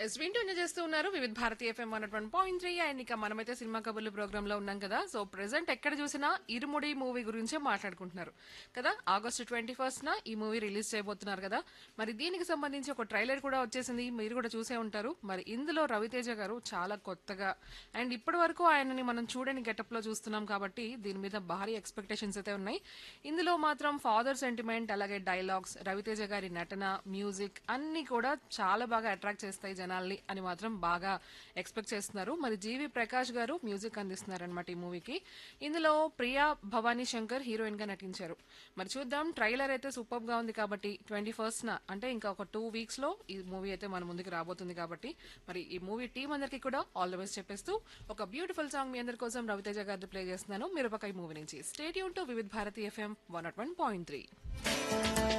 yes వింటూ enjoy చేస్తూ ఉన్నారు వివిధ Bharati FM one one point three and ఇక మనమైతే సినిమా కబుర్లు ప్రోగ్రామ్ లో ఉన్నాం కదా సో ప్రెసెంట్ ఎక్కడ చూసినా ఇరుముడి మూవీ గురించే మాట్లాడుకుంటున్నారు కదా ఆగస్టు ట్వంటీ ఫస్ట్ న ఈ మూవీ రిలీజ్ చేయబోతున్నారు కదా మరి దీనికి సంబంధించి ఒక ట్రైలర్ కూడా వచ్చేసింది మీరు కూడా చూసే ఉంటారు మరి ఇందులో రవితేజ గారు చాలా కొత్తగా అండ్ ఇప్పటి వరకు ఆయనని మనం చూడని గెటప్ లో చూస్తున్నాం కాబట్టి దీని మీద భారీ ఎక్స్పెక్టేషన్స్ అయితే ఉన్నాయి ఇందులో మాత్రం ఫాదర్ సెంటిమెంట్ అలాగే డైలాగ్స్ రవితేజ గారి నటన మ్యూజిక్ అన్ని కూడా చాలా బాగా అట్రాక్ట్ చేస్తాయి జనాల్ని అని మాత్రం బాగా ఎక్స్పెక్ట్ చేస్తున్నారు మరి జీవి ప్రకాష్ గారు మ్యూజిక్ అందిస్తున్నారు అనమాట ఈ మూవీకి ఇందులో ప్రియా భవానీ శంకర్ హీరోయిన్ గా నటించారు మరి చూద్దాం ట్రైలర్ అయితే సూపర్ గా ఉంది కాబట్టి ట్వంటీ ఫస్ట్ న అంటే ఇంకా ఒక టూ వీక్స్ లో ఈ మూవీ అయితే మన ముందుకు రాబోతుంది కాబట్టి మరి ఈ మూవీ టీం అందరికీ కూడా ఆల్ ద బెస్ట్ చెప్పేస్తూ ఒక బ్యూటిఫుల్ సాంగ్ మీ అందరి కోసం రవితేజ గారిది ప్లే చేస్తున్నాను మిరపకాయ మూవీ నుంచి stadium to Vividh Bharati FM one nought one point three